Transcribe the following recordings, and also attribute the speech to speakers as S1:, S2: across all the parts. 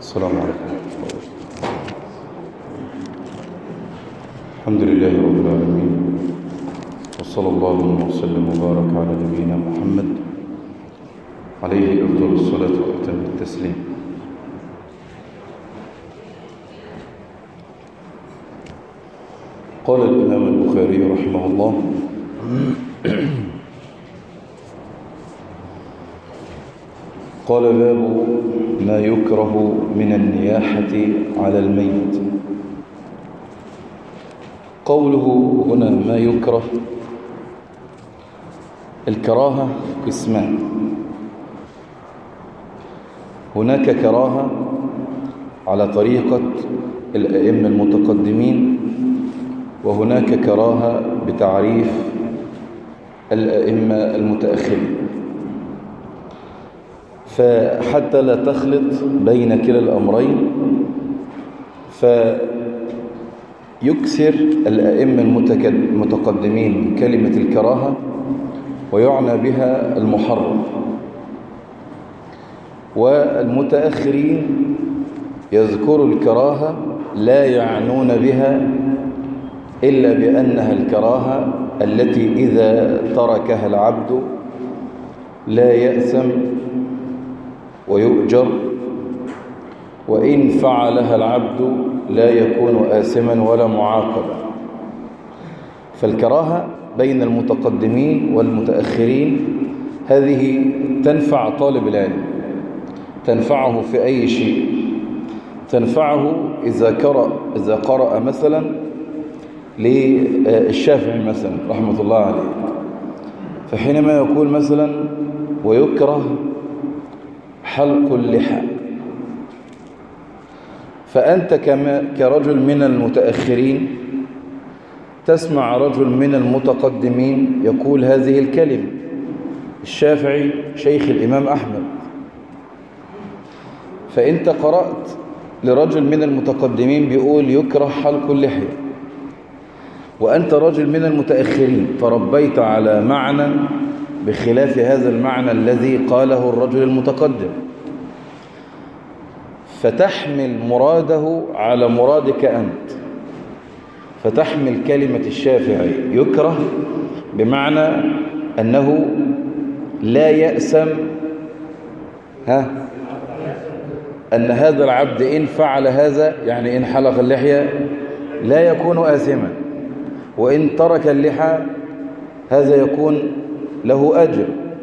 S1: السلام عليكم الحمد لله رب العالمين وصلى الله وسلم وبارك على نبينا محمد عليه أفضل الصلاة وأتم التسليم قال الإمام البخاري رحمه الله قال باب ما يكره من النياحة على الميت قوله هنا ما يكره الكراهة قسمان هناك كراهة على طريقة الأئمة المتقدمين وهناك كراهة بتعريف الأئمة المتأخرين فحتى لا تخلط بين كلا الأمرين فيكثر الأئمة المتقدمين من كلمة الكراهة ويعنى بها المحرم والمتأخرين يذكروا الكراهة لا يعنون بها إلا بأنها الكراهة التي إذا تركها العبد لا يأثم ويؤجر وإن فعلها العبد لا يكون آثما ولا معاقبا فالكراهة بين المتقدمين والمتأخرين هذه تنفع طالب العلم تنفعه في أي شيء تنفعه إذا قرأ, إذا قرأ مثلا للشافعي مثلا رحمة الله عليه فحينما يقول مثلا ويكره حلق اللحى فأنت كما كرجل من المتأخرين تسمع رجل من المتقدمين يقول هذه الكلمة الشافعي شيخ الإمام أحمد فأنت قرأت لرجل من المتقدمين بيقول يكره حلق اللحية وأنت رجل من المتأخرين تربيت على معنى بخلاف هذا المعنى الذي قاله الرجل المتقدم فتحمل مراده على مرادك أنت فتحمل كلمة الشافعي يكره بمعنى أنه لا يأسم ها أن هذا العبد إن فعل هذا يعني إن حلق اللحية لا يكون آثما وإن ترك اللحى هذا يكون له أجر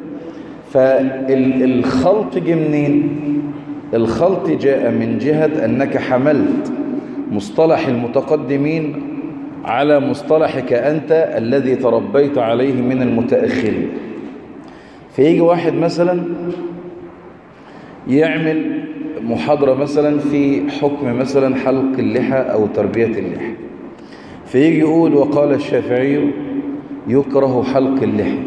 S1: فالخلط جه منين الخلط جاء من جهة أنك حملت مصطلح المتقدمين على مصطلحك أنت الذي تربيت عليه من المتأخرين فيجي واحد مثلا يعمل محاضرة مثلا في حكم مثلا حلق اللحى أو تربية اللحى فيجي يقول وقال الشافعي يكره حلق اللحى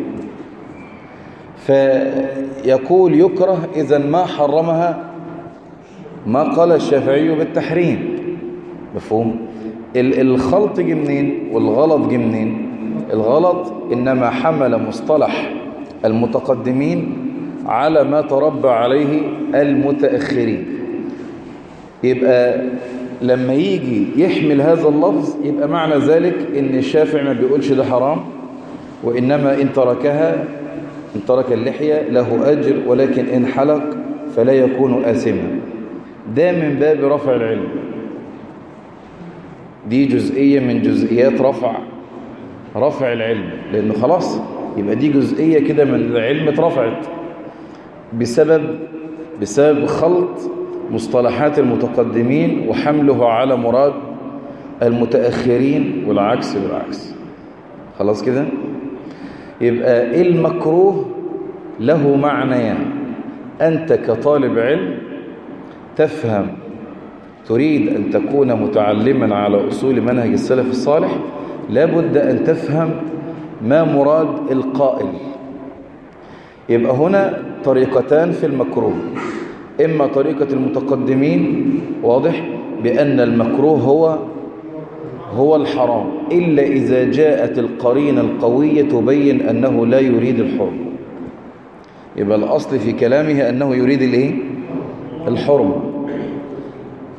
S1: فيقول يكره إذا ما حرمها ما قال الشافعي بالتحريم مفهوم الخلط جه منين والغلط جه منين الغلط إنما حمل مصطلح المتقدمين على ما تربى عليه المتأخرين يبقى لما يجي يحمل هذا اللفظ يبقى معنى ذلك ان الشافعي ما بيقولش ده حرام وإنما إن تركها إن ترك اللحية له أجر ولكن إن حلق فلا يكون آثما ده من باب رفع العلم دي جزئية من جزئيات رفع رفع العلم لأنه خلاص يبقى دي جزئية كده من العلم اترفعت بسبب بسبب خلط مصطلحات المتقدمين وحمله على مراد المتأخرين والعكس بالعكس خلاص كده يبقى المكروه له معنيان يعني. أنت كطالب علم تفهم تريد أن تكون متعلما على أصول منهج السلف الصالح لابد أن تفهم ما مراد القائل يبقى هنا طريقتان في المكروه إما طريقة المتقدمين واضح بأن المكروه هو هو الحرام إلا إذا جاءت القرينة القوية تبين أنه لا يريد الحرم يبقى الأصل في كلامه أنه يريد الإيه؟ الحرم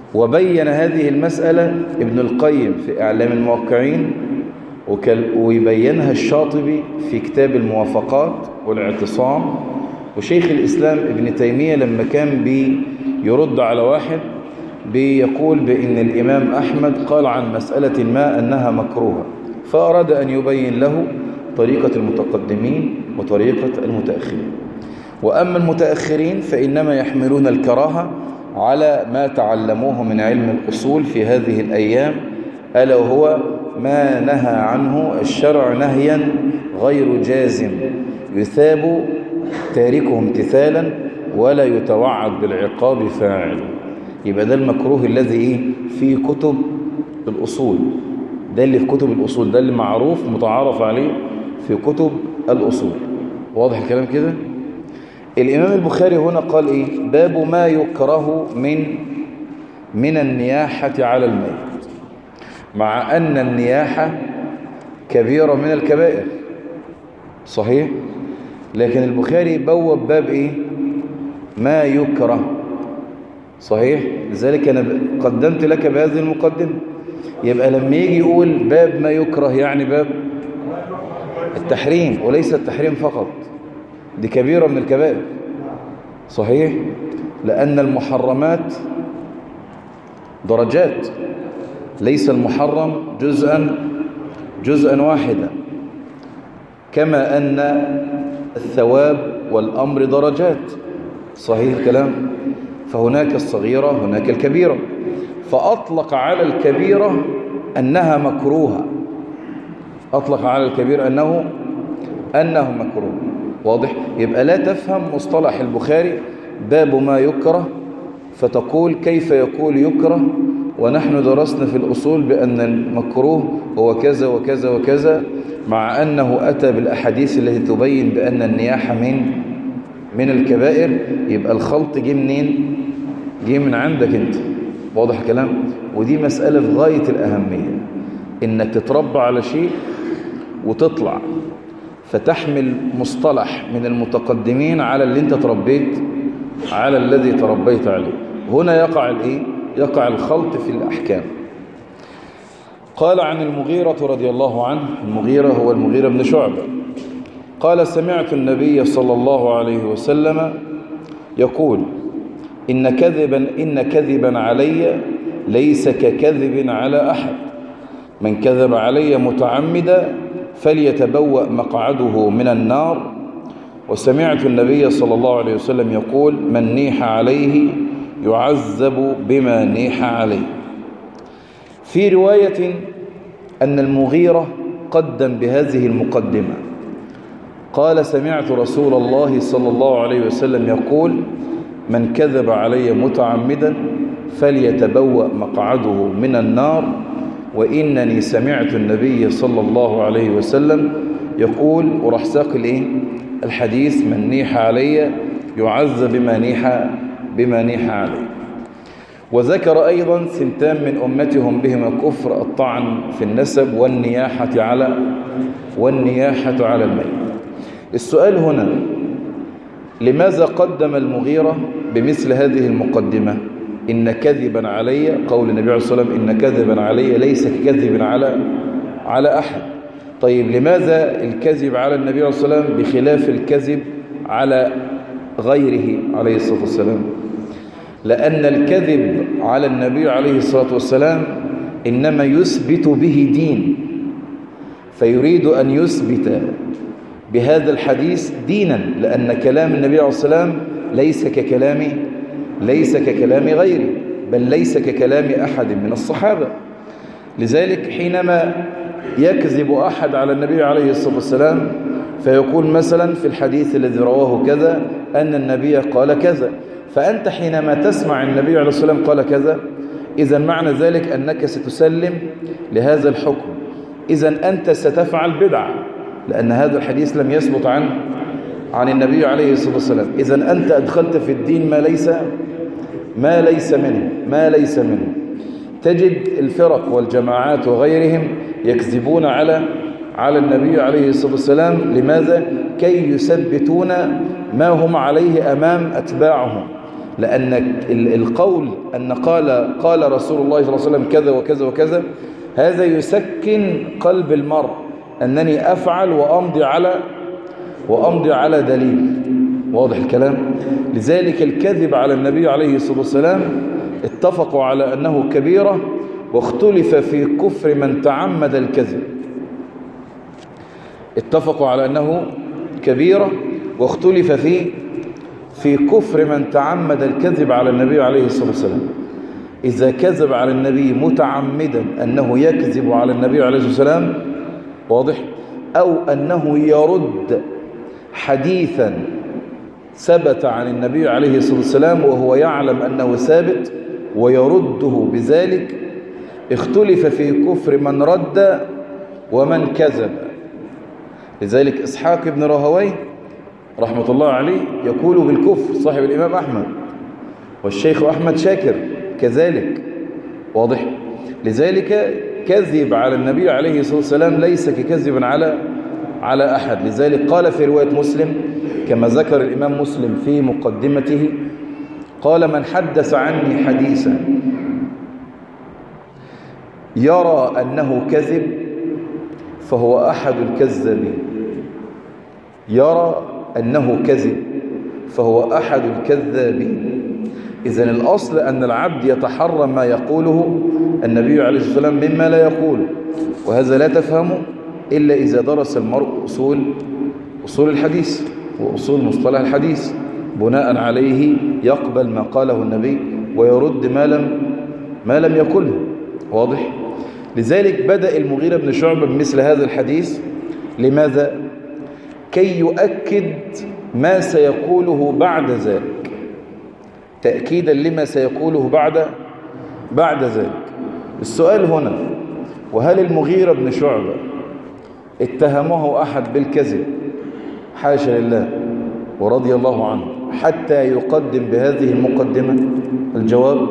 S1: وبين هذه المسألة ابن القيم في إعلام الموقعين ويبينها الشاطبي في كتاب الموافقات والاعتصام وشيخ الإسلام ابن تيمية لما كان بيرد على واحد بيقول بأن الإمام أحمد قال عن مسألة ما أنها مكروهة فأراد أن يبين له طريقة المتقدمين وطريقة المتأخرين وأما المتأخرين فإنما يحملون الكراهة على ما تعلموه من علم الأصول في هذه الأيام ألا وهو ما نهى عنه الشرع نهيا غير جازم يثاب تاركه امتثالا ولا يتوعد بالعقاب فاعل يبقى ده المكروه الذي ايه في كتب الأصول ده اللي في كتب الأصول ده اللي معروف متعارف عليه في كتب الأصول واضح الكلام كده الإمام البخاري هنا قال إيه باب ما يكره من من النياحة على الميت مع أن النياحة كبيرة من الكبائر صحيح لكن البخاري بوب باب إيه ما يكره صحيح لذلك أنا قدمت لك بهذه المقدمة يبقى لما يجي يقول باب ما يكره يعني باب التحريم وليس التحريم فقط دي كبيرة من الكبائر صحيح لأن المحرمات درجات ليس المحرم جزءا جزءا واحدا كما أن الثواب والأمر درجات صحيح الكلام فهناك الصغيرة هناك الكبيرة فأطلق على الكبيرة أنها مكروهة أطلق على الكبير أنه أنه مكروه واضح يبقى لا تفهم مصطلح البخاري باب ما يكره فتقول كيف يقول يكره ونحن درسنا في الأصول بأن المكروه هو كذا وكذا وكذا مع أنه أتى بالأحاديث التي تبين بأن النياحة من من الكبائر يبقى الخلط جه منين جه من عندك انت واضح الكلام ودي مسألة في غاية الأهمية إنك تتربى على شيء وتطلع فتحمل مصطلح من المتقدمين على اللي انت تربيت على الذي تربيت عليه هنا يقع الايه يقع الخلط في الأحكام قال عن المغيرة رضي الله عنه المغيرة هو المغيرة بن شعبة قال سمعت النبي صلى الله عليه وسلم يقول إن كذبا إن كذبا علي ليس ككذب على أحد من كذب علي متعمدا فليتبوأ مقعده من النار وسمعت النبي صلى الله عليه وسلم يقول من نيح عليه يعذب بما نيح عليه في رواية أن المغيرة قدم بهذه المقدمة قال سمعت رسول الله صلى الله عليه وسلم يقول من كذب علي متعمدا فليتبوأ مقعده من النار وإنني سمعت النبي صلى الله عليه وسلم يقول وراح ساق الايه الحديث من نيح علي يعذب بما نيح بما نيح عليه وذكر أيضا سنتان من أمتهم بهم الكفر الطعن في النسب والنياحة على والنياحة على الميت السؤال هنا لماذا قدم المغيرة بمثل هذه المقدمة إن كذبا علي قول النبي عليه الصلاة والسلام إن كذبا علي ليس ككذب على على أحد طيب لماذا الكذب على النبي عليه الصلاة والسلام بخلاف الكذب على غيره عليه الصلاة والسلام لأن الكذب على النبي عليه الصلاة والسلام إنما يثبت به دين فيريد أن يثبت بهذا الحديث دينا لأن كلام النبي عليه الصلاة والسلام ليس ككلام ليس ككلام غيره بل ليس ككلام أحد من الصحابة لذلك حينما يكذب أحد على النبي عليه الصلاة والسلام فيقول مثلا في الحديث الذي رواه كذا أن النبي قال كذا فأنت حينما تسمع النبي عليه الصلاة والسلام قال كذا إذا معنى ذلك أنك ستسلم لهذا الحكم إذا أنت ستفعل بدعة لأن هذا الحديث لم يثبت عن عن النبي عليه الصلاة والسلام إذا أنت أدخلت في الدين ما ليس ما ليس منه ما ليس منه تجد الفرق والجماعات وغيرهم يكذبون على على النبي عليه الصلاة والسلام لماذا؟ كي يثبتون ما هم عليه أمام أتباعهم لأن القول أن قال قال رسول الله صلى الله عليه وسلم كذا وكذا وكذا هذا يسكن قلب المرء أنني أفعل وأمضي على وأمضي على دليل واضح الكلام لذلك الكذب على النبي عليه الصلاة والسلام اتفقوا على أنه كبيرة واختلف في كفر من تعمد الكذب اتفقوا على أنه كبيرة واختلف في في كفر من تعمد الكذب على النبي عليه الصلاة والسلام إذا كذب على النبي متعمدا أنه يكذب على النبي عليه الصلاة والسلام واضح أو أنه يرد حديثا ثبت عن النبي عليه الصلاة والسلام وهو يعلم أنه ثابت ويرده بذلك اختلف في كفر من رد ومن كذب لذلك إسحاق بن راهوي رحمة الله عليه يقول بالكفر صاحب الإمام أحمد والشيخ أحمد شاكر كذلك واضح لذلك كذب على النبي عليه الصلاة والسلام ليس ككذب على على أحد لذلك قال في رواية مسلم كما ذكر الإمام مسلم في مقدمته قال من حدث عني حديثا يرى أنه كذب فهو أحد الكذابين يرى أنه كذب فهو أحد الكذابين إذا الأصل أن العبد يتحرى ما يقوله النبي عليه الصلاة والسلام مما لا يقوله وهذا لا تفهمه إلا إذا درس المرء أصول أصول الحديث وأصول مصطلح الحديث بناء عليه يقبل ما قاله النبي ويرد ما لم ما لم يقله واضح لذلك بدأ المغيرة بن شعبة بمثل هذا الحديث لماذا كي يؤكد ما سيقوله بعد ذلك تأكيدا لما سيقوله بعد بعد ذلك السؤال هنا وهل المغيرة بن شعبة اتهمه أحد بالكذب حاشا لله ورضي الله عنه حتى يقدم بهذه المقدمة الجواب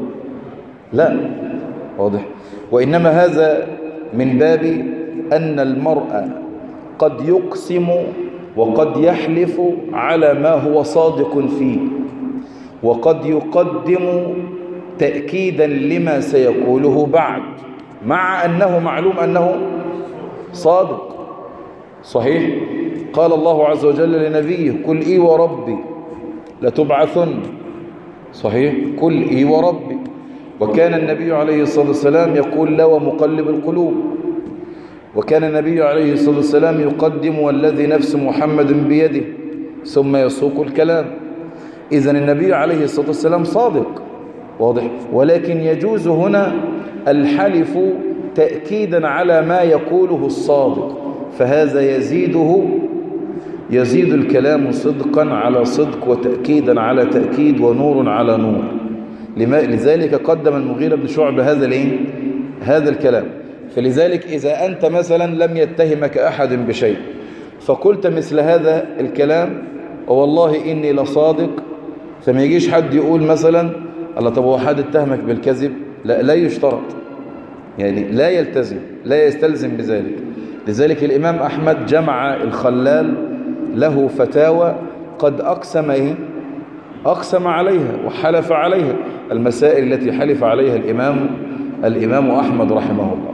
S1: لا واضح وإنما هذا من باب أن المرأة قد يقسم وقد يحلف على ما هو صادق فيه وقد يقدم تأكيدا لما سيقوله بعد مع أنه معلوم أنه صادق صحيح قال الله عز وجل لنبيه قل إي وربي لتبعثن صحيح قل إي وربي وكان النبي عليه الصلاة والسلام يقول لا ومقلب القلوب وكان النبي عليه الصلاة والسلام يقدم والذي نفس محمد بيده ثم يسوق الكلام إذا النبي عليه الصلاة والسلام صادق واضح ولكن يجوز هنا الحلف تأكيدا على ما يقوله الصادق فهذا يزيده يزيد الكلام صدقا على صدق وتأكيدا على تأكيد ونور على نور لذلك قدم المغيرة بن شعب هذا الايه هذا الكلام فلذلك إذا أنت مثلا لم يتهمك أحد بشيء فقلت مثل هذا الكلام والله إني لصادق فما يجيش حد يقول مثلا الله طب هو حد اتهمك بالكذب لا لا يشترط يعني لا يلتزم لا يستلزم بذلك لذلك الإمام أحمد جمع الخلال له فتاوى قد أقسم إيه؟ أقسم عليها وحلف عليها المسائل التي حلف عليها الإمام الإمام أحمد رحمه الله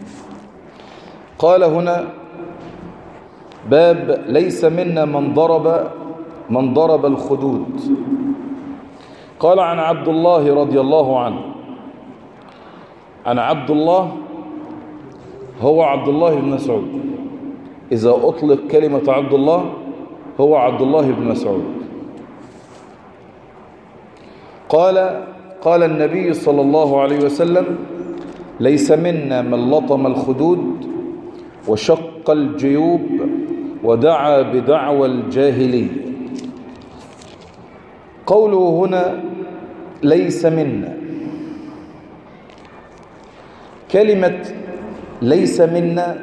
S1: قال هنا باب ليس منا من ضرب من ضرب الخدود قال عن عبد الله رضي الله عنه عن عبد الله هو عبد الله بن مسعود إذا أطلق كلمة عبد الله هو عبد الله بن مسعود قال قال النبي صلى الله عليه وسلم ليس منا من لطم الخدود وشق الجيوب ودعا بدعوى الجاهلية قوله هنا ليس منا كلمة ليس منا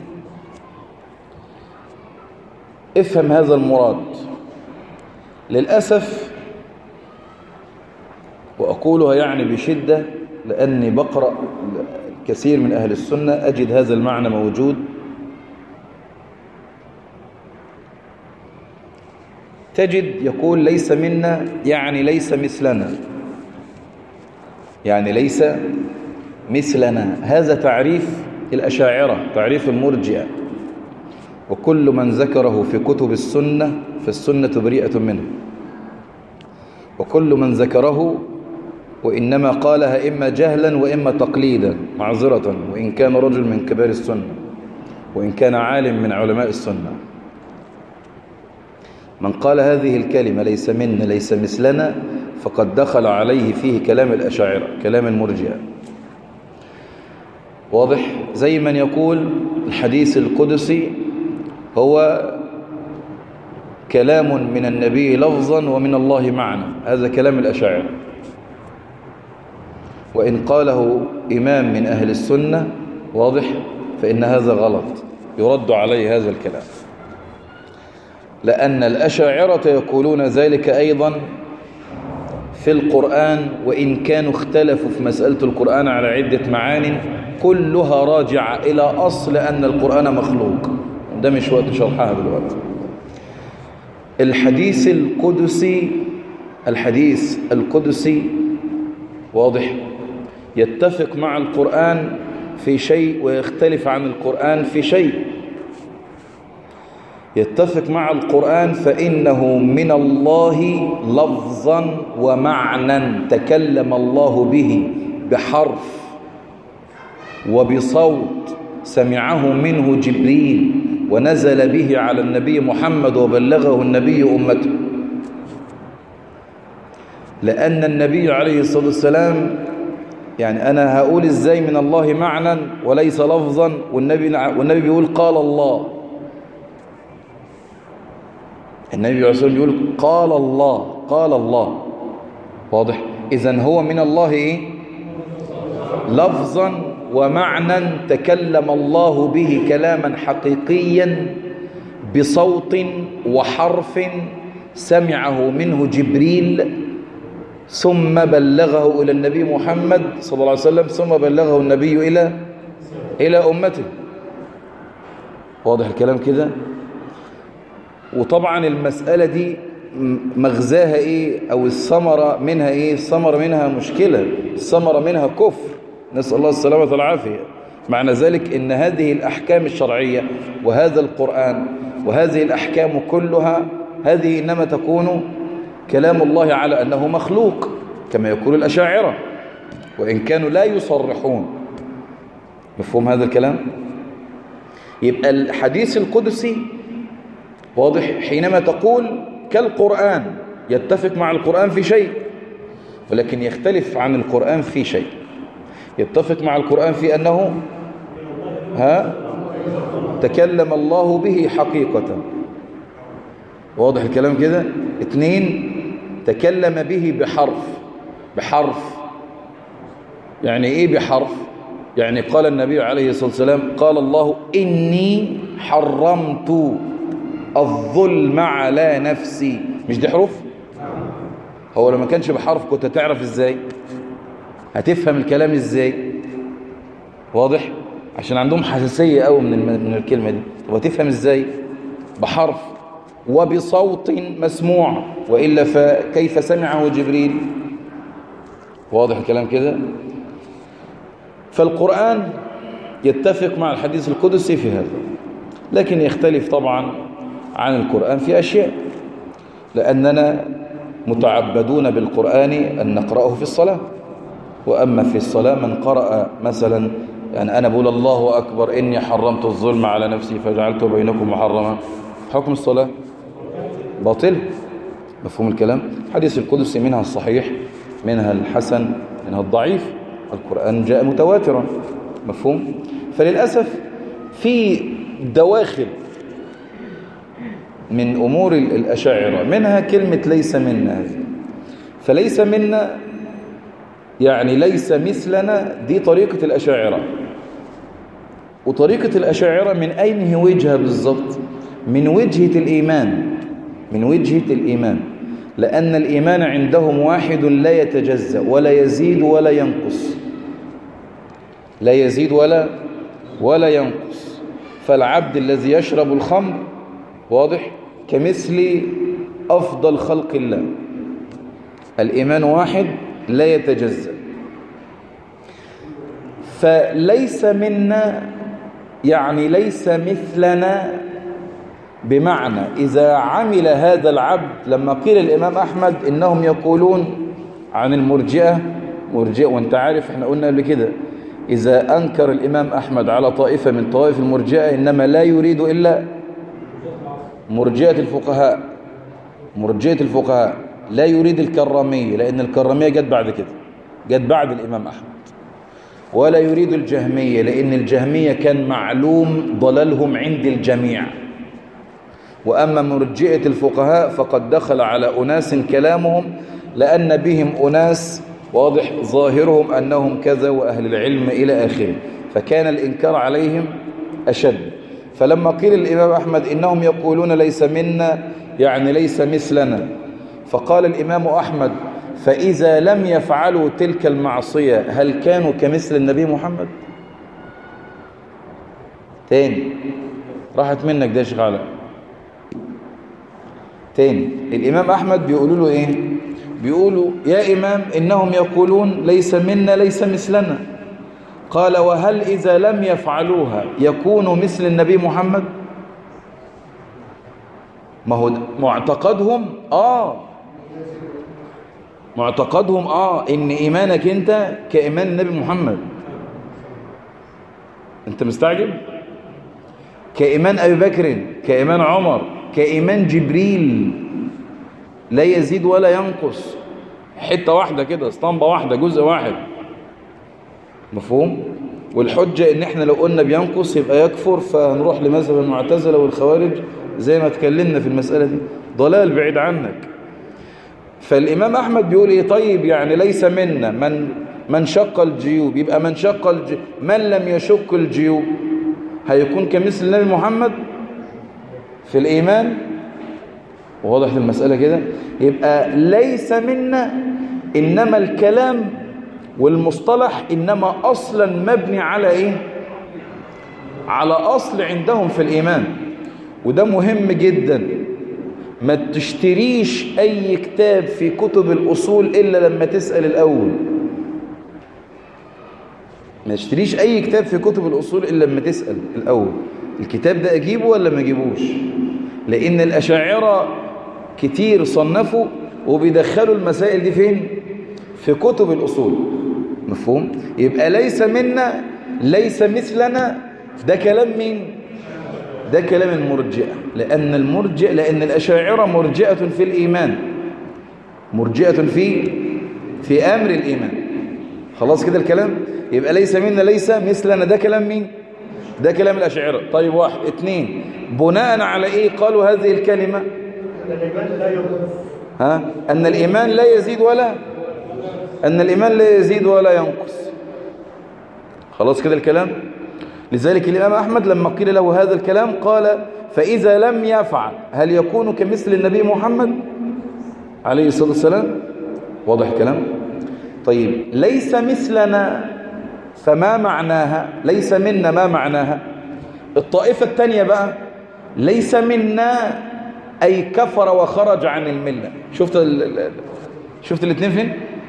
S1: افهم هذا المراد للأسف وأقولها يعني بشدة لأني بقرأ كثير من أهل السنة أجد هذا المعنى موجود تجد يقول ليس منا يعني ليس مثلنا يعني ليس مثلنا هذا تعريف الأشاعرة تعريف المرجئة وكل من ذكره في كتب السنة فالسنة بريئة منه وكل من ذكره وإنما قالها إما جهلا وإما تقليدا معذرة وإن كان رجل من كبار السنة وإن كان عالم من علماء السنة من قال هذه الكلمة ليس منا ليس مثلنا فقد دخل عليه فيه كلام الأشاعرة كلام المرجئة واضح زي من يقول الحديث القدسي هو كلام من النبي لفظا ومن الله معنى هذا كلام الأشاعرة وإن قاله إمام من أهل السنة واضح فإن هذا غلط يرد عليه هذا الكلام لأن الأشاعرة يقولون ذلك أيضا في القرآن وإن كانوا اختلفوا في مسألة القرآن على عدة معان كلها راجعة إلى أصل أن القرآن مخلوق ده مش وقت شرحها دلوقتي الحديث القدسي الحديث القدسي واضح يتفق مع القرآن في شيء ويختلف عن القرآن في شيء يتفق مع القرآن فإنه من الله لفظا ومعنى تكلم الله به بحرف وبصوت سمعه منه جبريل ونزل به على النبي محمد وبلغه النبي أمته لأن النبي عليه الصلاة والسلام يعني أنا هقول إزاي من الله معنى وليس لفظا والنبي, والنبي بيقول قال الله النبي عليه الصلاة والسلام بيقول قال الله قال الله واضح إذن هو من الله إيه لفظا ومعنى تكلم الله به كلاما حقيقيا بصوت وحرف سمعه منه جبريل ثم بلغه إلى النبي محمد صلى الله عليه وسلم ثم بلغه النبي إلى إلى أمته واضح الكلام كده وطبعا المسألة دي مغزاها ايه او الثمرة منها ايه الثمرة منها مشكلة الثمرة منها كفر نسأل الله السلامة والعافية معنى ذلك ان هذه الاحكام الشرعية وهذا القرآن وهذه الاحكام كلها هذه انما تكون كلام الله على انه مخلوق كما يقول الاشاعرة وان كانوا لا يصرحون مفهوم هذا الكلام يبقى الحديث القدسي واضح حينما تقول كالقرآن يتفق مع القرآن في شيء ولكن يختلف عن القرآن في شيء يتفق مع القرآن في أنه ها تكلم الله به حقيقة واضح الكلام كده اثنين تكلم به بحرف بحرف يعني ايه بحرف يعني قال النبي عليه الصلاة والسلام قال الله إني حرمت الظلم على نفسي مش دي حروف هو لو ما كانش بحرف كنت هتعرف ازاي هتفهم الكلام ازاي واضح عشان عندهم حساسية قوي من من الكلمة دي طب هتفهم ازاي بحرف وبصوت مسموع وإلا فكيف سمعه جبريل واضح الكلام كده فالقرآن يتفق مع الحديث القدسي في هذا لكن يختلف طبعا عن القرآن في أشياء لأننا متعبدون بالقرآن أن نقرأه في الصلاة وأما في الصلاة من قرأ مثلا يعني أنا بقول الله أكبر إني حرمت الظلم على نفسي فجعلته بينكم محرما حكم الصلاة باطل مفهوم الكلام حديث القدس منها الصحيح منها الحسن منها الضعيف القرآن جاء متواترا مفهوم فللأسف في دواخل من أمور الأشاعرة منها كلمة ليس منا فليس منا يعني ليس مثلنا دي طريقة الأشاعرة وطريقة الأشاعرة من أين وجهة بالضبط من وجهة الإيمان من وجهة الإيمان لأن الإيمان عندهم واحد لا يتجزأ ولا يزيد ولا ينقص لا يزيد ولا ولا ينقص فالعبد الذي يشرب الخمر واضح كمثل أفضل خلق الله الإيمان واحد لا يتجزأ فليس منا يعني ليس مثلنا بمعنى إذا عمل هذا العبد لما قيل الإمام أحمد إنهم يقولون عن المرجئة مرجئة وانت عارف احنا قلنا قبل كده إذا أنكر الإمام أحمد على طائفة من طوائف المرجئة إنما لا يريد إلا مرجئة الفقهاء مرجئة الفقهاء لا يريد الكرامية لأن الكرامية جت بعد كده جت بعد الإمام أحمد ولا يريد الجهمية لأن الجهمية كان معلوم ضلالهم عند الجميع وأما مرجئة الفقهاء فقد دخل على أناس كلامهم لأن بهم أناس واضح ظاهرهم أنهم كذا وأهل العلم إلى آخره فكان الإنكار عليهم أشد فلما قيل الإمام أحمد إنهم يقولون ليس منا يعني ليس مثلنا فقال الإمام أحمد فإذا لم يفعلوا تلك المعصية هل كانوا كمثل النبي محمد تاني راحت منك ده شغالة تاني الإمام أحمد بيقولوا له إيه بيقولوا يا إمام إنهم يقولون ليس منا ليس مثلنا قال وهل إذا لم يفعلوها يكونوا مثل النبي محمد ما هو معتقدهم آه معتقدهم آه إن إيمانك أنت كإيمان النبي محمد أنت مستعجب كإيمان أبي بكر كإيمان عمر كإيمان جبريل لا يزيد ولا ينقص حتة واحدة كده اسطمبة واحدة جزء واحد مفهوم والحجة ان احنا لو قلنا بينقص يبقى يكفر فهنروح لمذهب المعتزلة والخوارج زي ما اتكلمنا في المسألة دي ضلال بعيد عنك فالإمام أحمد بيقول إيه طيب يعني ليس منا من من شق الجيوب يبقى من شق الجيوب من لم يشق الجيوب هيكون كمثل النبي محمد في الإيمان واضح المسألة كده يبقى ليس منا إنما الكلام والمصطلح إنما أصلا مبني على إيه على أصل عندهم في الإيمان وده مهم جدا ما تشتريش أي كتاب في كتب الأصول إلا لما تسأل الأول ما تشتريش أي كتاب في كتب الأصول إلا لما تسأل الأول الكتاب ده أجيبه ولا ما أجيبوش لأن الأشاعرة كتير صنفوا وبيدخلوا المسائل دي فين في كتب الأصول مفهوم يبقى ليس منا ليس مثلنا ده كلام مين ده كلام المرجئة لأن المرجئ لأن الأشاعرة مرجئة في الإيمان مرجئة في في أمر الإيمان خلاص كده الكلام يبقى ليس منا ليس مثلنا ده كلام مين ده كلام الأشاعرة طيب واحد اثنين بناء على إيه قالوا هذه الكلمة ها أن الإيمان لا يزيد ولا أن الإيمان لا يزيد ولا ينقص خلاص كده الكلام لذلك الإمام أحمد لما قيل له هذا الكلام قال فإذا لم يفعل هل يكون كمثل النبي محمد عليه الصلاة والسلام واضح الكلام طيب ليس مثلنا فما معناها ليس منا ما معناها الطائفة الثانية بقى ليس منا أي كفر وخرج عن الملة شفت ال شفت الاثنين فين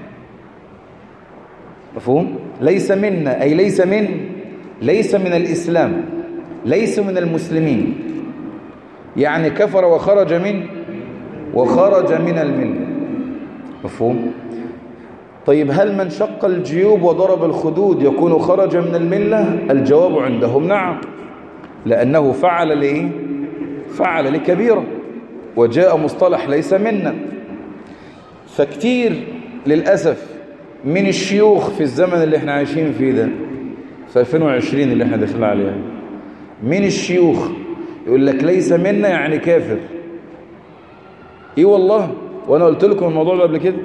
S1: مفهوم ليس منا أي ليس من ليس من الإسلام ليس من المسلمين يعني كفر وخرج من وخرج من الملة مفهوم طيب هل من شق الجيوب وضرب الخدود يكون خرج من الملة الجواب عندهم نعم لأنه فعل ليه فعل لكبيرة وجاء مصطلح ليس منا فكتير للأسف من الشيوخ في الزمن اللي احنا عايشين فيه ده في 2020 اللي احنا داخلين عليها من الشيوخ يقول لك ليس منا يعني كافر ايه والله وانا قلت لكم الموضوع ده قبل كده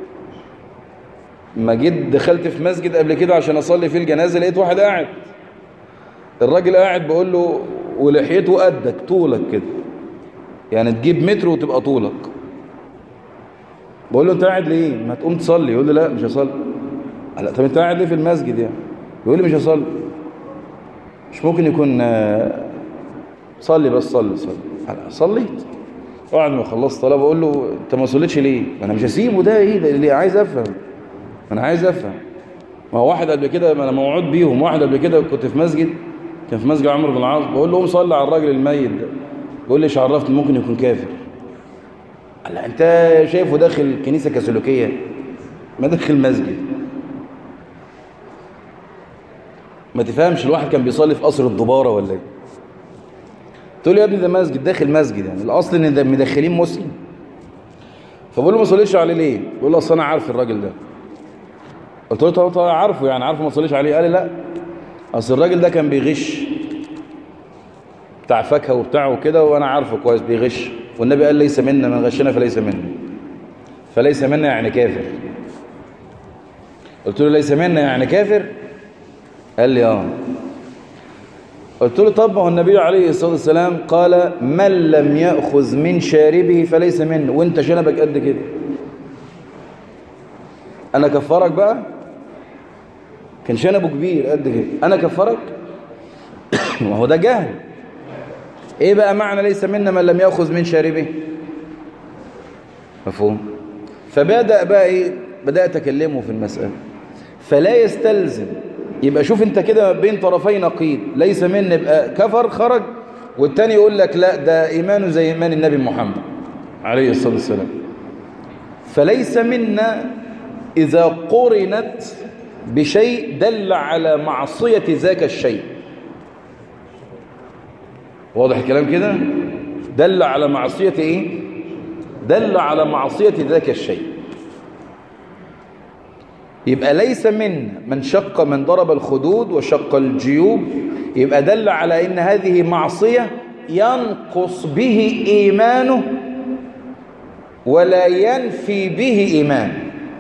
S1: ما جيت دخلت في مسجد قبل كده عشان اصلي فيه الجنازه لقيت واحد قاعد الراجل قاعد بقول له ولحيته قدك طولك كده يعني تجيب متر وتبقى طولك بقول له انت قاعد ليه ما تقوم تصلي يقول لي لا مش هصلي لا طب انت قاعد ليه في المسجد يعني يقول لي مش هصلي مش ممكن يكون صلي بس صلي صلي صليت بعد ما خلصت طلب اقول له انت ما صليتش ليه ما انا مش هسيبه ده ايه ده اللي عايز افهم ما انا عايز افهم ما هو واحد قبل كده ما انا موعود بيهم واحد قبل كده كنت في مسجد كان في مسجد عمرو بن العاص بقول له قوم صلي على الراجل الميت ده بيقول لي ايش عرفت ممكن يكون كافر قال لا انت شايفه داخل كنيسه كاثوليكيه ما داخل مسجد ما تفهمش الواحد كان بيصلي في قصر الضباره ولا ايه تقول لي يا ابني ده مسجد داخل مسجد يعني الاصل ان ده مدخلين مسلم فبقول له ما صليتش عليه ليه بيقول له اصل انا عارف الراجل ده قلت له طب طب عارفه يعني عارفه ما صليش عليه قال لي لا اصل الراجل ده كان بيغش بتاع فاكهه وبتاع وكده وانا عارفه كويس بيغش والنبي قال ليس منا من غشنا فليس منا فليس منا يعني كافر قلت له ليس منا يعني كافر قال لي اه قلت له طب ما هو النبي عليه الصلاه والسلام قال من لم ياخذ من شاربه فليس منه وانت شنبك قد كده انا كفرك بقى كان شنبه كبير قد كده انا كفرك ما هو ده جهل ايه بقى معنى ليس منا من لم ياخذ من شاربه مفهوم فبدا بقى ايه بدات اكلمه في المساله فلا يستلزم يبقى شوف انت كده بين طرفي نقيض ليس من يبقى كفر خرج والتاني يقول لك لا ده ايمانه زي ايمان النبي محمد عليه الصلاه والسلام فليس منا اذا قرنت بشيء دل على معصيه ذاك الشيء واضح الكلام كده دل على معصيه ايه دل على معصيه ذاك الشيء يبقى ليس من من شق من ضرب الخدود وشق الجيوب يبقى دل على ان هذه معصية ينقص به ايمانه ولا ينفي به ايمان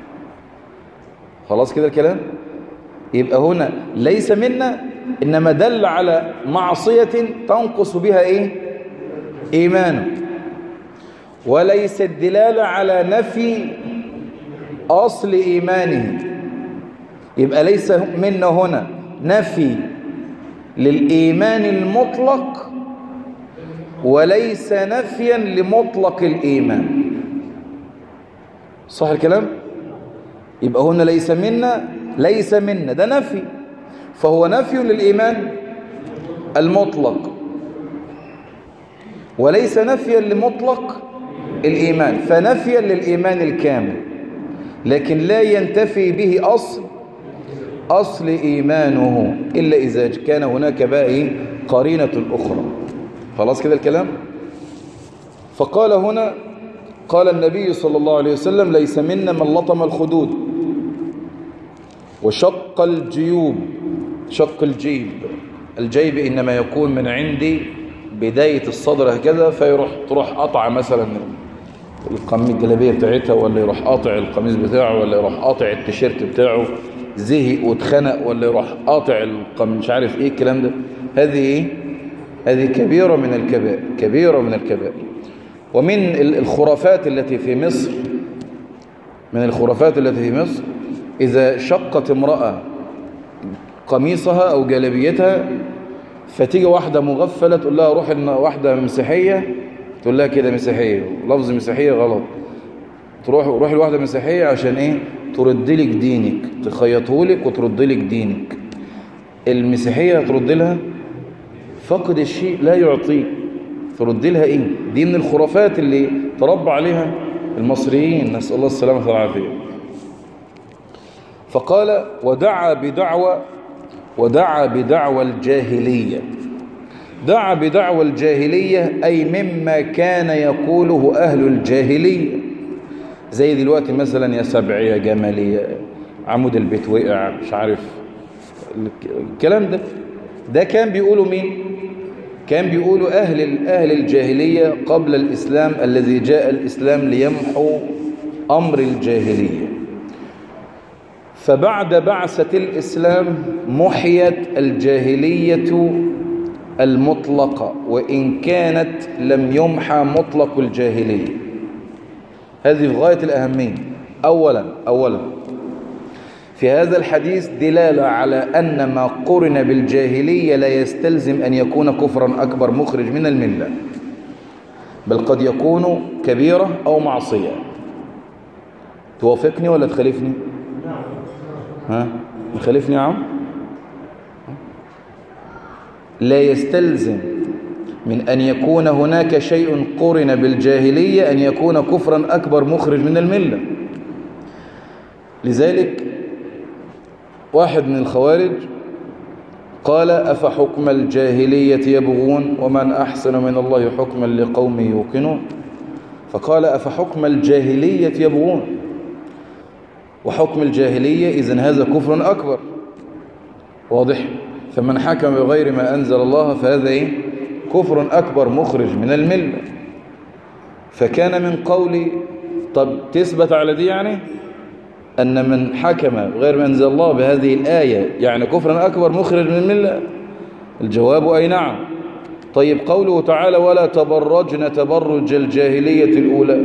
S1: خلاص كده الكلام يبقى هنا ليس منا انما دل على معصية تنقص بها ايه ايمانه وليس الدلالة على نفي اصل ايمانه يبقى ليس منا هنا نفي للإيمان المطلق وليس نفيا لمطلق الإيمان صح الكلام؟ يبقى هنا ليس منا ليس منا ده نفي فهو نفي للإيمان المطلق وليس نفيا لمطلق الإيمان فنفيا للإيمان الكامل لكن لا ينتفي به أصل أصل إيمانه إلا إذا كان هناك بقى إيه قرينة أخرى خلاص كده الكلام فقال هنا قال النبي صلى الله عليه وسلم ليس منا من لطم الخدود وشق الجيوب شق الجيب الجيب إنما يكون من عندي بداية الصدر هكذا فيروح تروح قطع مثلا القميص الجلابيه بتاعتها ولا يروح قاطع القميص بتاعه ولا يروح قاطع التيشيرت بتاعه زهق واتخنق ولا يروح قاطع القميص مش عارف ايه الكلام ده هذه ايه هذه كبيرة من الكبائر كبيرة من الكبائر ومن الخرافات التي في مصر من الخرافات التي في مصر إذا شقت امرأة قميصها أو جلبيتها فتيجي واحدة مغفلة تقول لها روح واحدة مسيحية تقول لها كده مسيحية لفظ مسيحية غلط تروح روح الواحدة مسيحية عشان ايه ترد لك دينك تخيطه لك وترد لك دينك المسيحية ترد لها فقد الشيء لا يعطيه ترد لها ايه دي من الخرافات اللي تربى عليها المصريين نسأل الله السلامة والعافية فقال ودعا بدعوة ودعا بدعوى الجاهلية دعا بدعوى الجاهلية أي مما كان يقوله أهل الجاهلية زي دلوقتي مثلا يا سبع يا جمل يا عمود البيت وقع مش عارف الكلام ده ده كان بيقولوا مين كان بيقولوا أهل أهل الجاهلية قبل الإسلام الذي جاء الإسلام ليمحو أمر الجاهلية فبعد بعثة الإسلام محيت الجاهلية المطلقة وإن كانت لم يمحى مطلق الجاهلية هذه في غاية الأهمية أولا أولا في هذا الحديث دلالة على أن ما قرن بالجاهلية لا يستلزم أن يكون كفرا أكبر مخرج من الملة بل قد يكون كبيرة أو معصية توافقني ولا تخالفني ها تخالفني يا عم لا يستلزم من أن يكون هناك شيء قرن بالجاهلية أن يكون كفرا أكبر مخرج من الملة لذلك واحد من الخوارج قال أفحكم الجاهلية يبغون ومن أحسن من الله حكما لقوم يوقنون فقال أفحكم الجاهلية يبغون وحكم الجاهلية إذن هذا كفر أكبر واضح فمن حكم بغير ما أنزل الله فهذا إيه؟ كفر أكبر مخرج من الملة فكان من قولي طب تثبت على دي يعني أن من حكم غير ما أنزل الله بهذه الآية يعني كفرا أكبر مخرج من الملة الجواب أي نعم طيب قوله تعالى ولا تبرجن تبرج الجاهلية الأولى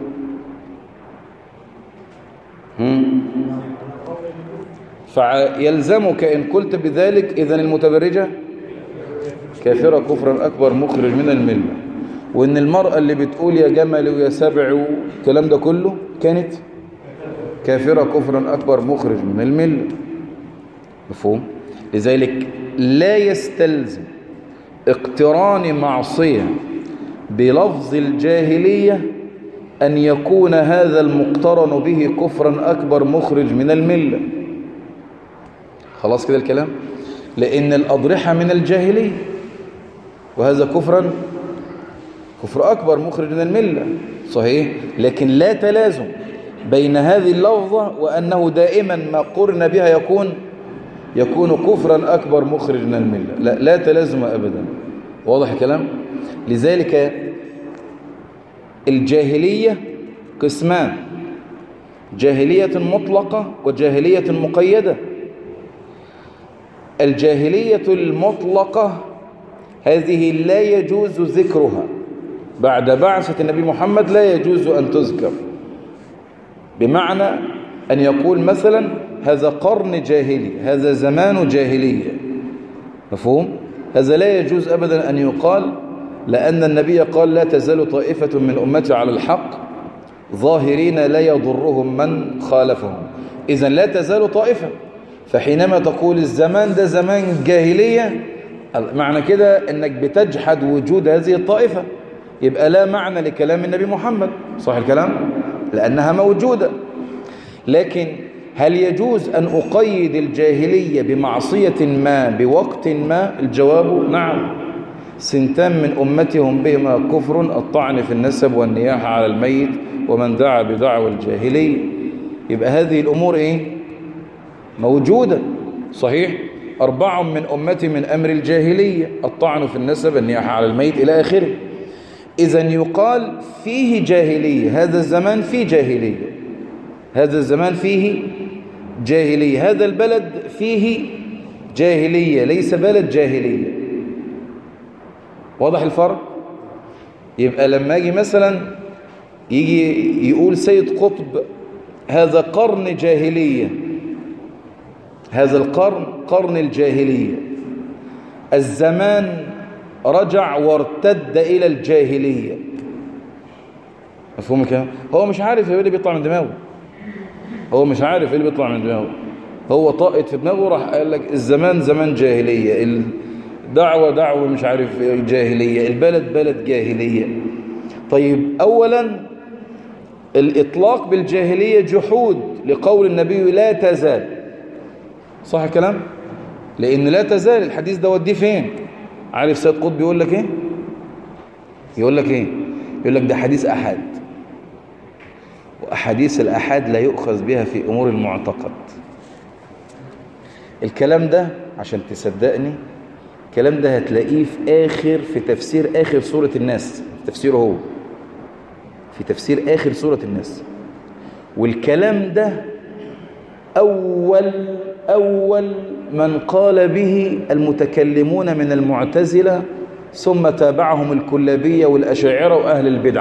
S1: فيلزمك إن قلت بذلك إذن المتبرجة كافرة كفرا أكبر مخرج من الملة وإن المرأة اللي بتقول يا جمل ويا سبع والكلام ده كله كانت كافرة كفرا أكبر مخرج من الملة مفهوم لذلك لا يستلزم اقتران معصية بلفظ الجاهلية أن يكون هذا المقترن به كفرا أكبر مخرج من الملة خلاص كده الكلام لأن الأضرحة من الجاهلية وهذا كفرا كفر أكبر مخرج من الملة صحيح لكن لا تلازم بين هذه اللفظة وأنه دائما ما قرن بها يكون يكون كفرا أكبر مخرج من الملة لا, لا تلازم أبدا واضح الكلام لذلك الجاهلية قسمان جاهلية مطلقة وجاهلية مقيدة الجاهلية المطلقة هذه لا يجوز ذكرها بعد بعثة النبي محمد لا يجوز أن تذكر بمعنى أن يقول مثلا هذا قرن جاهلي هذا زمان جاهلية مفهوم؟ هذا لا يجوز أبدا أن يقال لأن النبي قال لا تزال طائفة من أمتي على الحق ظاهرين لا يضرهم من خالفهم إذا لا تزال طائفة فحينما تقول الزمان ده زمان جاهلية معنى كده أنك بتجحد وجود هذه الطائفة يبقى لا معنى لكلام النبي محمد صح الكلام لأنها موجودة لكن هل يجوز أن أقيد الجاهلية بمعصية ما بوقت ما الجواب نعم سنتان من أمتهم بهما كفر الطعن في النسب والنياحة على الميت ومن دعا بدعوى الجاهلية يبقى هذه الأمور إيه موجودة صحيح أربع من أمتي من أمر الجاهلية الطعن في النسب النياحة على الميت إلى آخره إذا يقال فيه جاهلية هذا الزمان فيه جاهلية هذا الزمان فيه جاهلية هذا البلد فيه جاهلية ليس بلد جاهلية واضح الفرق يبقى لما يجي مثلا يجي يقول سيد قطب هذا قرن جاهلية هذا القرن قرن الجاهلية الزمان رجع وارتد إلى الجاهلية مفهوم كده هو مش عارف ايه اللي بيطلع من دماغه هو مش عارف ايه اللي بيطلع من دماغه هو طاقت في دماغه راح قال لك الزمان زمان جاهلية الدعوة دعوة مش عارف جاهلية البلد بلد جاهلية طيب أولا الإطلاق بالجاهلية جحود لقول النبي لا تزال صح الكلام لأن لا تزال الحديث ده وديه فين عارف سيد قطب بيقول لك ايه يقول لك ايه يقول لك ده حديث أحد وأحاديث الأحاد لا يؤخذ بها في أمور المعتقد الكلام ده عشان تصدقني الكلام ده هتلاقيه في آخر في تفسير آخر سورة الناس تفسيره هو في تفسير آخر سورة الناس والكلام ده أول أول من قال به المتكلمون من المعتزلة ثم تابعهم الكلابية والأشاعرة وأهل البدع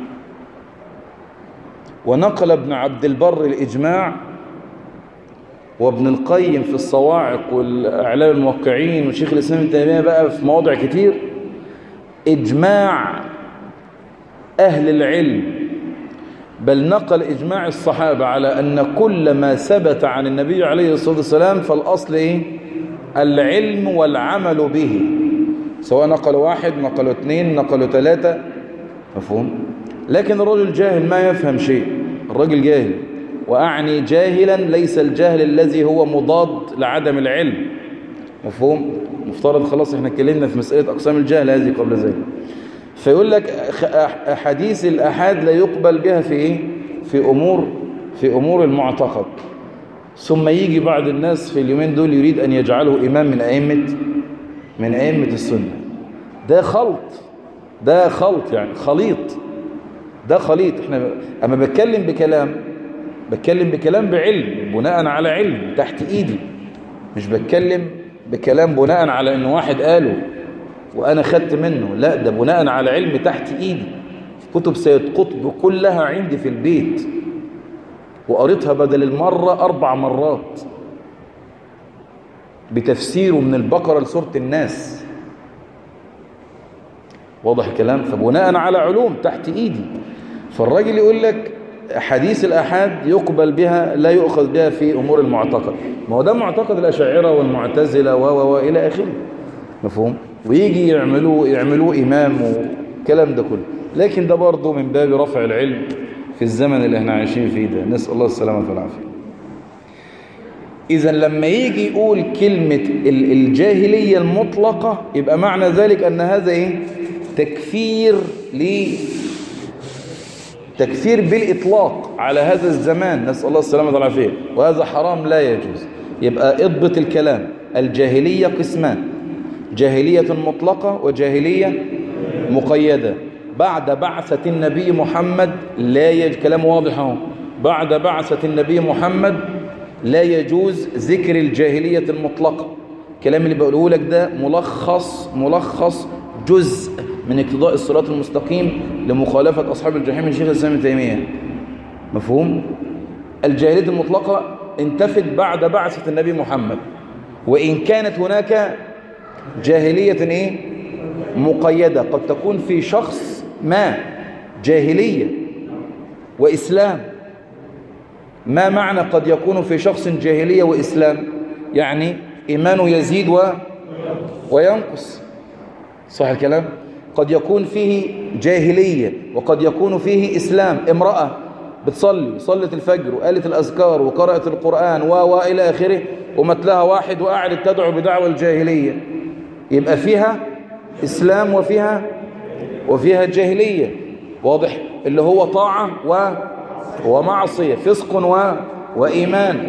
S1: ونقل ابن عبد البر الإجماع وابن القيم في الصواعق والأعلام الموقعين وشيخ الإسلام ابن تيمية بقى في مواضع كتير إجماع أهل العلم بل نقل إجماع الصحابة على أن كل ما ثبت عن النبي عليه الصلاة والسلام فالأصل إيه؟ العلم والعمل به سواء نقل واحد نقلوا اثنين نقلوا ثلاثة مفهوم لكن الرجل جاهل ما يفهم شيء الرجل جاهل وأعني جاهلا ليس الجهل الذي هو مضاد لعدم العلم مفهوم مفترض خلاص احنا اتكلمنا في مسألة أقسام الجهل هذه قبل ذلك فيقول لك حديث الأحاد لا يقبل بها في إيه؟ في أمور في أمور المعتقد ثم يجي بعض الناس في اليومين دول يريد أن يجعله إمام من أئمة من أئمة السنة ده خلط ده خلط يعني خليط ده خليط احنا اما بتكلم بكلام بتكلم بكلام بعلم بناء على علم تحت ايدي مش بتكلم بكلام بناء على ان واحد قاله وانا خدت منه لا ده بناء على علم تحت ايدي كتب سيد قطب كلها عندي في البيت وقريتها بدل المرة اربع مرات بتفسيره من البقرة لسورة الناس واضح الكلام فبناء على علوم تحت ايدي فالراجل يقول لك حديث الأحاد يقبل بها لا يؤخذ بها في أمور المعتقد ما هو ده معتقد الأشاعرة والمعتزلة و و إلى آخره مفهوم ويجي يعملوه يعملوه إمام والكلام ده كله لكن ده برضه من باب رفع العلم في الزمن اللي احنا عايشين فيه ده نسأل الله السلامة والعافية إذا لما يجي يقول كلمة الجاهلية المطلقة يبقى معنى ذلك أن هذا إيه؟ تكفير تكفير بالإطلاق على هذا الزمان نسأل الله السلامة والعافية وهذا حرام لا يجوز يبقى اضبط الكلام الجاهلية قسمان جاهلية مطلقة وجاهلية مقيدة بعد بعثة النبي محمد لا يجوز كلام واضح اهو بعد بعثة النبي محمد لا يجوز ذكر الجاهلية المطلقة الكلام اللي بقوله لك ده ملخص ملخص جزء من اقتضاء الصراط المستقيم لمخالفة أصحاب الجحيم من شيخ الإسلام ابن تيمية مفهوم؟ الجاهلية المطلقة انتفت بعد بعثة النبي محمد وإن كانت هناك جاهلية إيه؟ مقيدة قد تكون في شخص ما جاهلية وإسلام ما معنى قد يكون في شخص جاهلية وإسلام يعني إيمانه يزيد و... وينقص صح الكلام قد يكون فيه جاهلية وقد يكون فيه إسلام امرأة بتصلي صلت الفجر وقالت الأذكار وقرأت القرآن و وإلى آخره ومت لها واحد وقعدت تدعو بدعوة الجاهلية يبقى فيها إسلام وفيها وفيها جاهلية واضح اللي هو طاعة و ومعصية فسق و وإيمان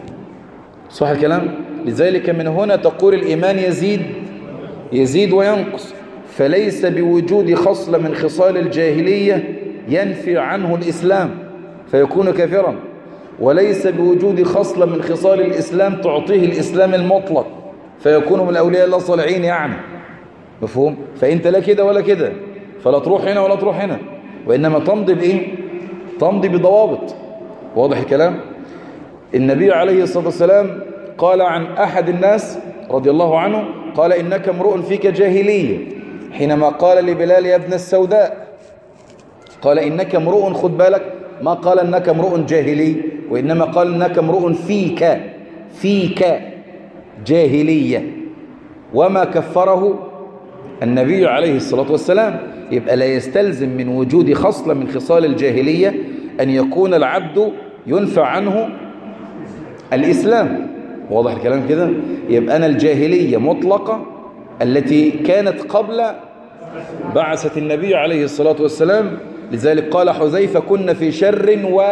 S1: صح الكلام لذلك من هنا تقول الإيمان يزيد يزيد وينقص فليس بوجود خصلة من خصال الجاهلية ينفي عنه الإسلام فيكون كافرا وليس بوجود خصلة من خصال الإسلام تعطيه الإسلام المطلق فيكون من أولياء الله صالحين يعني مفهوم فأنت لا كده ولا كده فلا تروح هنا ولا تروح هنا وإنما تمضي بإيه تمضي بضوابط واضح الكلام النبي عليه الصلاة والسلام قال عن أحد الناس رضي الله عنه قال إنك امرؤ فيك جاهلية حينما قال لبلال يا ابن السوداء قال إنك امرؤ خد بالك ما قال إنك امرؤ جاهلي وإنما قال إنك امرؤ فيك فيك جاهلية وما كفره النبي عليه الصلاة والسلام يبقى لا يستلزم من وجود خصلة من خصال الجاهلية أن يكون العبد ينفع عنه الإسلام واضح الكلام كده يبقى أنا الجاهلية مطلقة التي كانت قبل بعثة النبي عليه الصلاة والسلام لذلك قال حذيفة كنا في شر و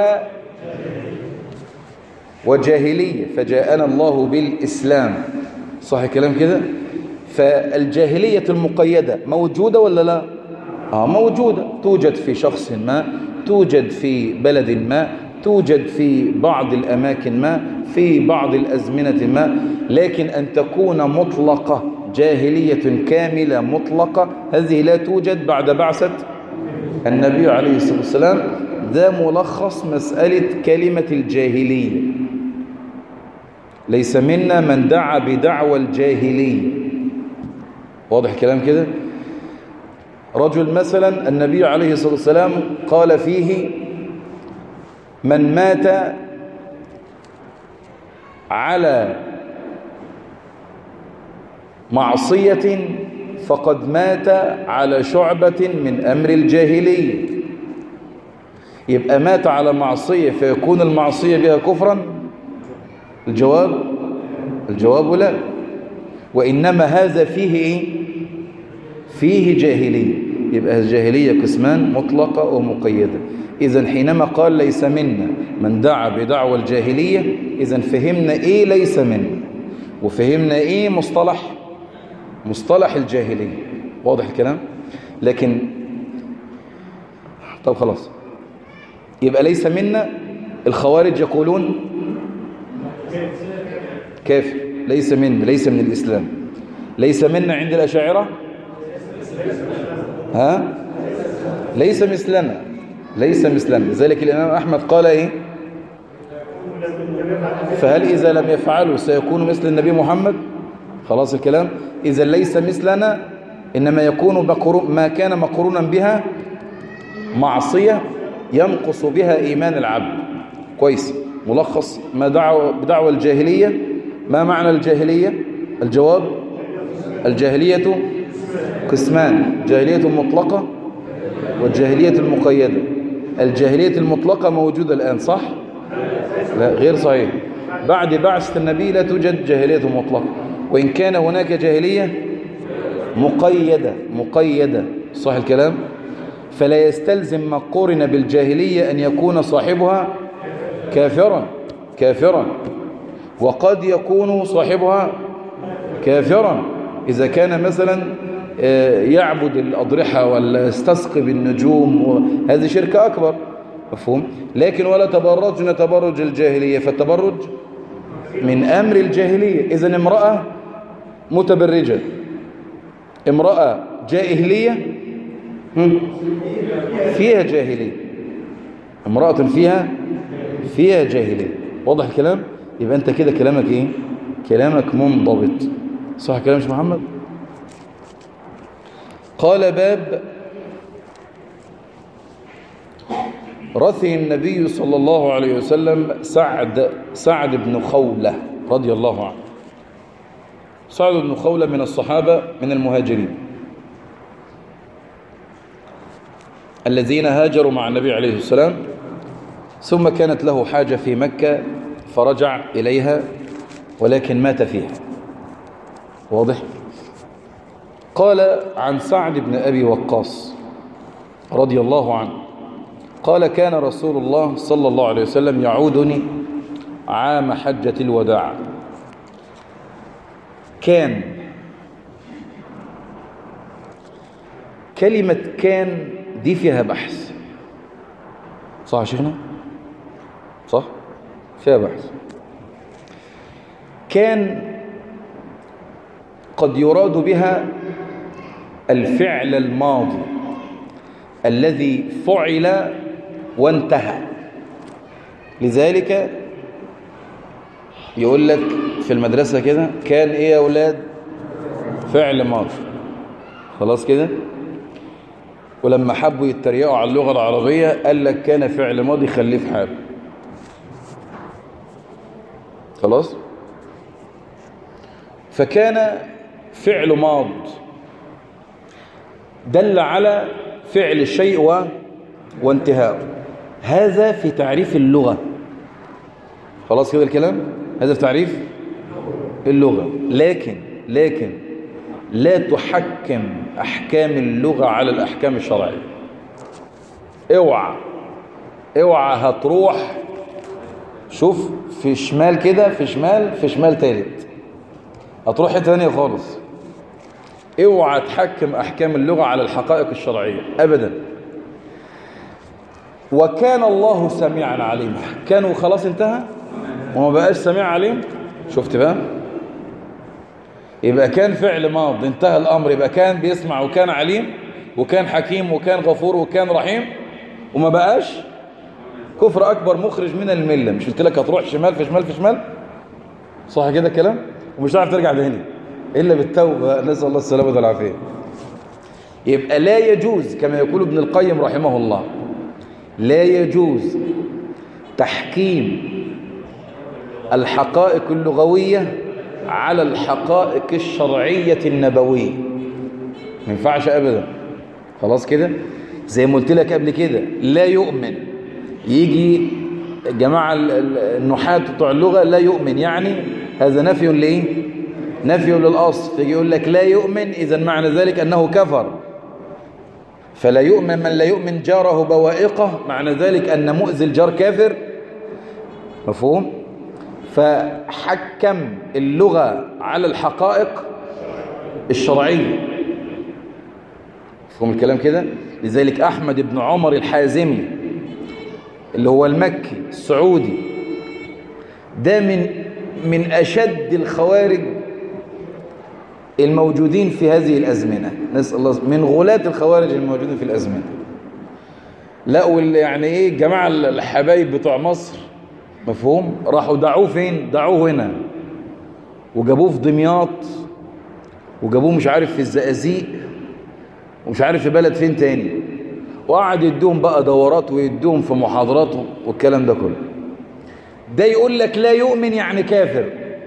S1: وجاهلية فجاءنا الله بالإسلام صح الكلام كده فالجاهلية المقيدة موجودة ولا لا آه موجودة توجد في شخص ما توجد في بلد ما توجد في بعض الأماكن ما في بعض الأزمنة ما لكن أن تكون مطلقة جاهلية كاملة مطلقة هذه لا توجد بعد بعثة النبي عليه الصلاة والسلام ده ملخص مسألة كلمة الجاهلية ليس منا من دعا بدعوى الجاهلية واضح الكلام كده رجل مثلا النبي عليه الصلاة والسلام قال فيه من مات على معصية فقد مات على شعبة من أمر الجاهلية يبقى مات على معصية فيكون المعصية بها كفرا الجواب الجواب لا وإنما هذا فيه إيه؟ فيه جاهلية يبقى الجاهلية قسمان مطلقة ومقيدة إذا حينما قال ليس منا من دعا بدعوى الجاهلية إذا فهمنا إيه ليس منا وفهمنا إيه مصطلح مصطلح الجاهلية واضح الكلام لكن طب خلاص يبقى ليس منا الخوارج يقولون كافر ليس من ليس من الإسلام ليس منا عند الأشاعرة ها ليس مثلنا ليس مثلنا لذلك الإمام أحمد قال إيه فهل إذا لم يفعلوا سيكون مثل النبي محمد خلاص الكلام إذا ليس مثلنا إنما يكون ما كان مقرونا بها معصية ينقص بها إيمان العبد كويس ملخص ما دعوة بدعوة الجاهلية ما معنى الجاهلية الجواب الجاهلية قسمان جاهلية مطلقة والجاهلية المقيدة الجاهلية المطلقة موجودة الآن صح؟ لا غير صحيح بعد بعثة النبي لا توجد جاهلية مطلقة وإن كان هناك جاهلية مقيدة مقيدة صح الكلام فلا يستلزم ما قورن بالجاهلية أن يكون صاحبها كافرا كافرا وقد يكون صاحبها كافرا إذا كان مثلا يعبد الأضرحة ولا يستسقي بالنجوم هذه شركة أكبر مفهوم لكن ولا تبرجنا تبرج الجاهلية فالتبرج من أمر الجاهلية إذا امرأة متبرجة امرأة جاهلية فيها جاهلية امرأة فيها فيها جاهلية واضح الكلام يبقى أنت كده كلامك إيه كلامك منضبط صح كلام مش محمد قال باب رثي النبي صلى الله عليه وسلم سعد سعد بن خولة رضي الله عنه سعد بن خولة من الصحابة من المهاجرين الذين هاجروا مع النبي عليه السلام ثم كانت له حاجة في مكة فرجع إليها ولكن مات فيها واضح قال عن سعد بن أبي وقاص رضي الله عنه قال كان رسول الله صلى الله عليه وسلم يعودني عام حجة الوداع كان كلمة كان دي فيها بحث صح يا شيخنا صح فيها بحث كان قد يراد بها الفعل الماضي الذي فعل وانتهى لذلك يقول لك في المدرسة كده كان ايه يا اولاد فعل ماضي خلاص كده ولما حبوا يتريقوا على اللغة العربية قال لك كان فعل ماضي خليه في حاله خلاص فكان فعل ماض دل على فعل الشيء و... وانتهاءه هذا في تعريف اللغة خلاص كده الكلام هذا في تعريف اللغة لكن لكن لا تحكم أحكام اللغة على الأحكام الشرعية اوعى اوعى هتروح شوف في شمال كده في شمال في شمال تالت هتروح حته ثانيه خالص اوعى تحكم احكام اللغه على الحقائق الشرعيه ابدا وكان الله سميعا عليما كانوا خلاص انتهى وما بقاش سميع عليم شفت بقى يبقى كان فعل ماض انتهى الامر يبقى كان بيسمع وكان عليم وكان حكيم وكان غفور وكان رحيم وما بقاش كفر اكبر مخرج من المله مش قلت لك هتروح شمال في شمال في شمال صح كده الكلام ومش هتعرف ترجع تاني الا بالتوبه نسال الله السلامه والعافيه يبقى لا يجوز كما يقول ابن القيم رحمه الله لا يجوز تحكيم الحقائق اللغوية على الحقائق الشرعية النبوية ما ينفعش أبدا خلاص كده زي ما قلت لك قبل كده لا يؤمن يجي جماعة النحاة بتوع اللغة لا يؤمن يعني هذا نفي لإيه نفي للأصل فيجي يقول لك لا يؤمن إذا معنى ذلك أنه كفر فلا يؤمن من لا يؤمن جاره بوائقه معنى ذلك أن مؤذي الجار كافر مفهوم فحكم اللغة على الحقائق الشرعية مفهوم الكلام كده لذلك أحمد بن عمر الحازمي اللي هو المكي السعودي ده من من أشد الخوارج الموجودين في هذه الأزمنة نسأل الله من غلاة الخوارج الموجودين في الأزمنة لا واللي يعني ايه الجماعة الحبايب بتوع مصر مفهوم راحوا دعوه فين دعوه هنا وجابوه في دمياط وجابوه مش عارف في الزقازيق ومش عارف في بلد فين تاني وقعد يدوهم بقى دورات ويدوهم في محاضرات والكلام ده كله ده يقول لك لا يؤمن يعني كافر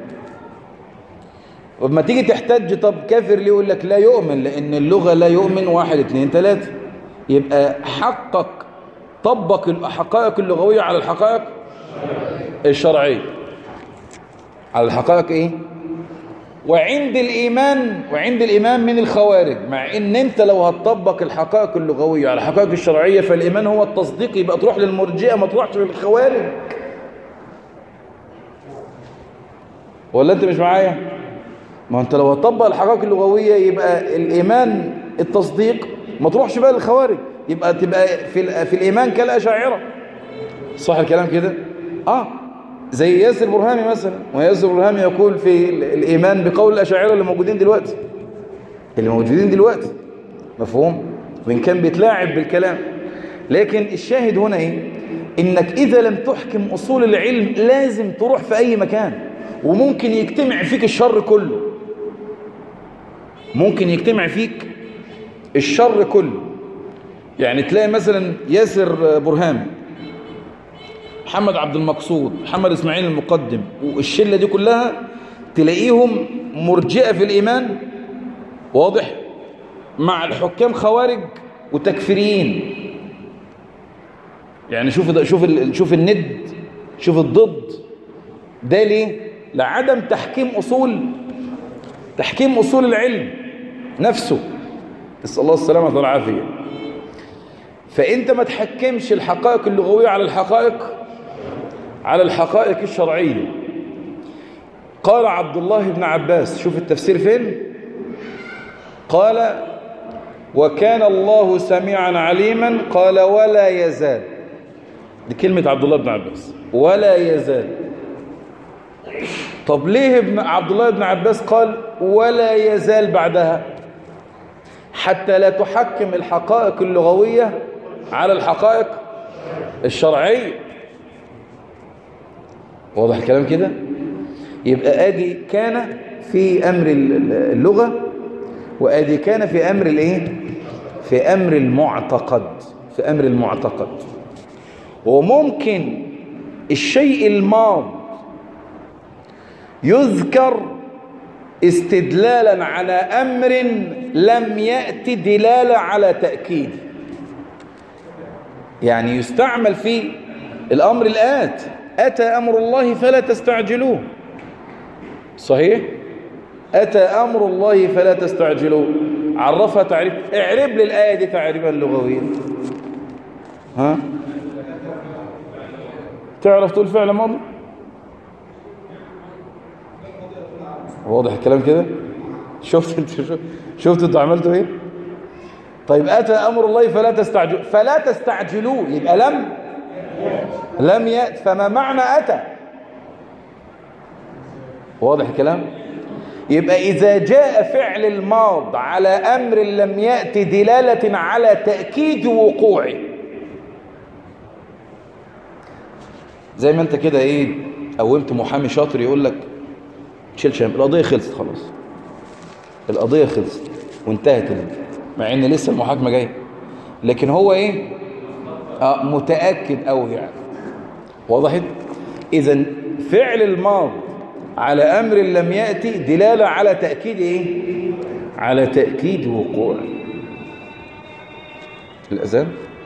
S1: وما تيجي تحتج طب كافر ليه يقول لك لا يؤمن لأن اللغة لا يؤمن واحد اتنين تلاتة يبقى حقق طبق الحقائق اللغوية على الحقائق الشرعية على الحقائق ايه وعند الإيمان وعند الإيمان من الخوارج مع ان انت لو هتطبق الحقائق اللغوية على الحقائق الشرعية فالإيمان هو التصديق يبقى تروح للمرجئة ما تروحش للخوارج ولا انت مش معايا ما انت لو هتطبق الحقائق اللغوية يبقى الإيمان التصديق ما تروحش بقى للخوارج يبقى تبقى في, في الإيمان كالأشاعرة صح الكلام كده اه زي ياسر برهامي مثلا وياسر برهامي يقول في الإيمان بقول الأشاعرة اللي موجودين دلوقتي اللي موجودين دلوقتي مفهوم وإن كان بيتلاعب بالكلام لكن الشاهد هنا إيه إنك إذا لم تحكم أصول العلم لازم تروح في أي مكان وممكن يجتمع فيك الشر كله ممكن يجتمع فيك الشر كله يعني تلاقي مثلا ياسر برهامي محمد عبد المقصود محمد اسماعيل المقدم والشلة دي كلها تلاقيهم مرجئة في الإيمان واضح مع الحكام خوارج وتكفيريين يعني شوف ده شوف شوف الند شوف الضد ده ليه لعدم تحكيم أصول تحكيم أصول العلم نفسه نسأل الله السلامة والعافية فأنت ما تحكمش الحقائق اللغوية على الحقائق على الحقائق الشرعية قال عبد الله بن عباس شوف التفسير فين قال وكان الله سميعا عليما قال ولا يزال دي كلمة عبد الله بن عباس ولا يزال طب ليه ابن عبد الله بن عباس قال ولا يزال بعدها حتى لا تحكم الحقائق اللغوية على الحقائق الشرعية واضح الكلام كده يبقى ادي كان في امر اللغة وادي كان في امر الايه في امر المعتقد في امر المعتقد وممكن الشيء الماض يذكر استدلالا على امر لم يأتي دلالة على تأكيد يعني يستعمل في الامر الآت أتى أمر الله فلا تستعجلوه صحيح أتى أمر الله فلا تستعجلوه عرفها تعريف اعرب لي الآية دي تعريبا لغويا ها تعرف تقول فعل ماضي واضح الكلام كده شفت انت شفت انتوا عملتوا ايه طيب اتى امر الله فلا تستعجلوا فلا تستعجلوه يبقى لم لم يأت فما معنى أتى واضح الكلام يبقى إذا جاء فعل الماض على أمر لم يأت دلالة على تأكيد وقوعه زي ما انت كده ايه قومت محامي شاطر يقول لك شيل شام القضية خلصت خلاص القضية خلصت وانتهت مع ان لسه المحاكمة جاية لكن هو ايه آه متأكد قوي يعني وضحت اذا فعل الماض على امر لم يأتي دلالة على تأكيد ايه على تأكيد وقوع الأذان